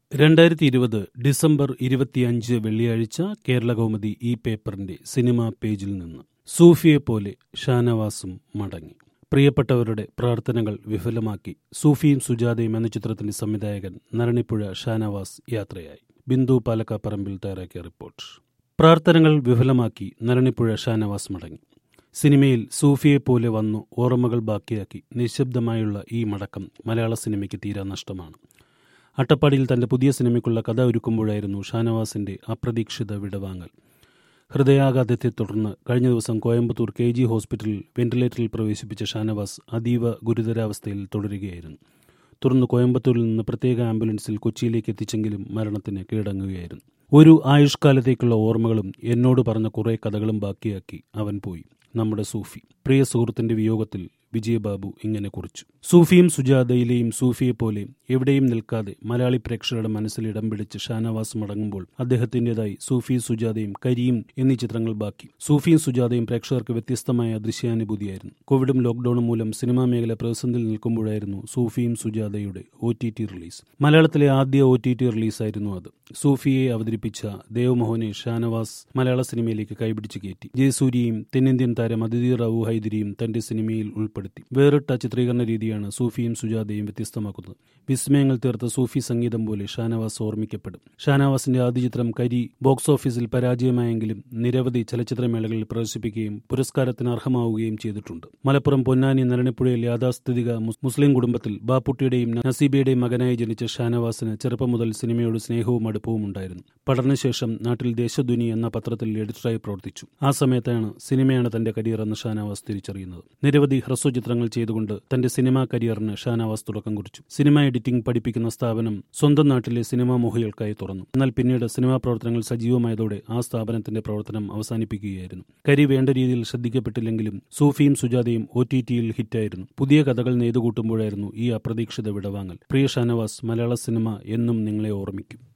രണ്ടായിരത്തി ഇരുപത് ഡിസംബർ ഇരുപത്തിയഞ്ച് വെള്ളിയാഴ്ച കേരള കൗമുദി ഈ പേപ്പറിന്റെ സിനിമാ പേജിൽ നിന്ന് സൂഫിയെ പോലെ ഷാനവാസും മടങ്ങി പ്രിയപ്പെട്ടവരുടെ പ്രാർത്ഥനകൾ വിഫലമാക്കി സൂഫിയും സുജാതയും എന്ന ചിത്രത്തിന്റെ സംവിധായകൻ നരണിപ്പുഴ ഷാനവാസ് യാത്രയായി ബിന്ദു പാലക്കാപ്പറമ്പിൽ തയ്യാറാക്കിയ റിപ്പോർട്ട് പ്രാർത്ഥനകൾ വിഫലമാക്കി നരണിപ്പുഴ ഷാനവാസ് മടങ്ങി സിനിമയിൽ സൂഫിയെ പോലെ വന്നു ഓർമ്മകൾ ബാക്കിയാക്കി നിശബ്ദമായുള്ള ഈ മടക്കം മലയാള സിനിമയ്ക്ക് തീരാ നഷ്ടമാണ് അട്ടപ്പാടിയിൽ തന്റെ പുതിയ സിനിമയ്ക്കുള്ള കഥ ഒരുക്കുമ്പോഴായിരുന്നു ഷാനവാസിന്റെ അപ്രതീക്ഷിത വിടവാങ്ങൽ ഹൃദയാഘാതത്തെ തുടർന്ന് കഴിഞ്ഞ ദിവസം കോയമ്പത്തൂർ കെ ജി ഹോസ്പിറ്റലിൽ വെന്റിലേറ്ററിൽ പ്രവേശിപ്പിച്ച ഷാനവാസ് അതീവ ഗുരുതരാവസ്ഥയിൽ തുടരുകയായിരുന്നു തുടർന്ന് കോയമ്പത്തൂരിൽ നിന്ന് പ്രത്യേക ആംബുലൻസിൽ കൊച്ചിയിലേക്ക് എത്തിച്ചെങ്കിലും മരണത്തിന് കീഴടങ്ങുകയായിരുന്നു ഒരു ആയുഷ്കാലത്തേക്കുള്ള ഓർമ്മകളും എന്നോട് പറഞ്ഞ കുറേ കഥകളും ബാക്കിയാക്കി അവൻ പോയി നമ്മുടെ സൂഫി പ്രിയ സുഹൃത്തിന്റെ വിയോഗത്തിൽ വിജയബാബു ഇങ്ങനെ കുറിച്ചു സൂഫിയും സുജാതയിലെയും സൂഫിയെ പോലെ എവിടെയും നിൽക്കാതെ മലയാളി പ്രേക്ഷകരുടെ മനസ്സിൽ ഇടം പിടിച്ച് ഷാനവാസ് മടങ്ങുമ്പോൾ അദ്ദേഹത്തിന്റേതായി സൂഫി സുജാതയും കരിയും എന്നീ ചിത്രങ്ങൾ ബാക്കി സൂഫിയും സുജാതയും പ്രേക്ഷകർക്ക് വ്യത്യസ്തമായ ദൃശ്യാനുഭൂതിയായിരുന്നു കോവിഡും ലോക്ഡൌണും മൂലം സിനിമാ മേഖല പ്രതിസന്ധിയിൽ നിൽക്കുമ്പോഴായിരുന്നു സൂഫിയും സുജാതയുടെ ഒ ടി ടി റിലീസ് മലയാളത്തിലെ ആദ്യ ഒ ടി ടി റിലീസായിരുന്നു അത് സൂഫിയെ അവതരിപ്പിച്ച ദേവമോഹനെ ഷാനവാസ് മലയാള സിനിമയിലേക്ക് കൈപിടിച്ച് കയറ്റി ജയസൂര്യയും തെന്നിന്ത്യൻ താരം അതിഥി റാവു ഹൈദരിയും തന്റെ സിനിമയിൽ ഉൾപ്പെടുത്തി വേറിട്ട ചിത്രീകരണ രീതിയാണ് സൂഫിയും സുജാതയും വ്യത്യസ്തമാക്കുന്നത് വിസ്മയങ്ങൾ തീർത്ത സൂഫി സംഗീതം പോലെ ഷാനവാസ് ഓർമ്മിക്കപ്പെടും ഷാനവാസിന്റെ ആദ്യ ചിത്രം കരി ബോക്സ് ഓഫീസിൽ പരാജയമായെങ്കിലും നിരവധി ചലച്ചിത്രമേളകളിൽ പ്രദർശിപ്പിക്കുകയും പുരസ്കാരത്തിന് അർഹമാവുകയും ചെയ്തിട്ടുണ്ട് മലപ്പുറം പൊന്നാനി നരണിപ്പുഴയിൽ യാഥാസ്ഥിതിക മുസ്ലിം കുടുംബത്തിൽ ബാപ്പുട്ടിയുടെയും നസീബയുടെയും മകനായി ജനിച്ച ഷാനവാസിന് ചെറുപ്പം മുതൽ സിനിമയോട് സ്നേഹവും അടുപ്പവും ഉണ്ടായിരുന്നു പഠനശേഷം നാട്ടിൽ ദേശധ്വനി എന്ന പത്രത്തിൽ എഡിറ്ററായി പ്രവർത്തിച്ചു ആ സമയത്താണ് സിനിമയാണ് തന്റെ കരിയർ എന്ന് ഷാനവാസ് തിരിച്ചറിയുന്നത് നിരവധി ഹ്രസ്വ ചിത്രങ്ങൾ ചെയ്തുകൊണ്ട് തന്റെ സിനിമാ കരിയറിന് ഷാനവാസ് തുടക്കം കുറിച്ചു സിനിമ എഡിറ്റിംഗ് പഠിപ്പിക്കുന്ന സ്ഥാപനം സ്വന്തം നാട്ടിലെ സിനിമാ മോഹികൾക്കായി തുറന്നു എന്നാൽ പിന്നീട് സിനിമാ പ്രവർത്തനങ്ങൾ സജീവമായതോടെ ആ സ്ഥാപനത്തിന്റെ പ്രവർത്തനം അവസാനിപ്പിക്കുകയായിരുന്നു കരി വേണ്ട രീതിയിൽ ശ്രദ്ധിക്കപ്പെട്ടില്ലെങ്കിലും സൂഫിയും സുജാതയും ഒ ടി ടിയിൽ ഹിറ്റായിരുന്നു പുതിയ കഥകൾ നെയ്തുകൂട്ടുമ്പോഴായിരുന്നു ഈ അപ്രതീക്ഷിത വിടവാങ്ങൽ പ്രിയ ഷാനവാസ് മലയാള സിനിമ എന്നും നിങ്ങളെ ഓർമ്മിക്കും